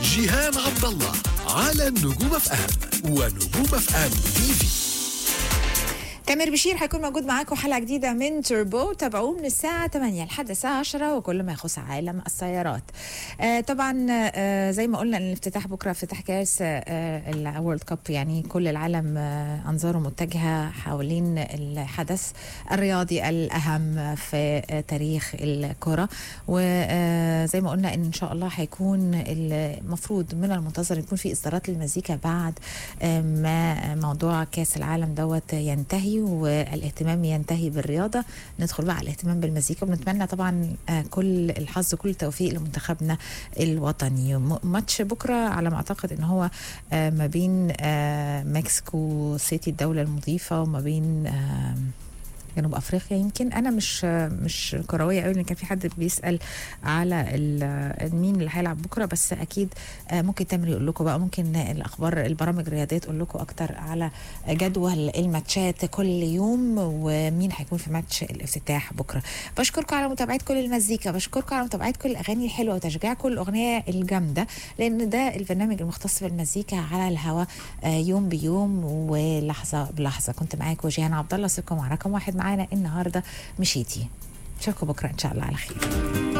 جيهان عبد الله على النجوم اف ام ونجوم اف ام تي في تامر بشير هيكون موجود معاكم حلقه جديده من توربو تابعوه من الساعه 8 لحد الساعه 10 وكل ما يخص عالم السيارات آه طبعا آه زي ما قلنا ان الافتتاح بكره افتتاح كاس آه الورلد كاب يعني كل العالم آه انظاره متجهه حوالين الحدث الرياضي الاهم في آه تاريخ الكره وزي ما قلنا ان ان شاء الله هيكون المفروض من المنتظر يكون في اصدارات للمزيكا بعد آه ما موضوع كاس العالم دوت ينتهي والاهتمام ينتهي بالرياضه ندخل بقى على الاهتمام بالمزيكا وبنتمنى طبعا آه، كل الحظ كل التوفيق لمنتخبنا الوطني م- ماتش بكره على ما اعتقد ان هو آه، ما بين آه، مكسيكو سيتي الدوله المضيفه وما بين آه، جنوب افريقيا يمكن انا مش مش كرويه قوي لان كان في حد بيسال على ال- مين اللي هيلعب بكره بس اكيد آه، ممكن تامر يقول لكم بقى ممكن الاخبار البرامج الرياضيه تقول لكم اكتر على جدول الماتشات كل يوم ومين هيكون في ماتش الافتتاح بكره بشكركم على متابعه كل المزيكا بشكركم على متابعه كل الاغاني الحلوه وتشجيعكم الاغنيه الجامده لان ده البرنامج المختص بالمزيكا على الهواء آه، يوم بيوم ولحظه بلحظه كنت معاكم جيهان عبد الله سيبكم مع رقم واحد معانا النهارده مشيتي اشوفكم بكره ان شاء الله على خير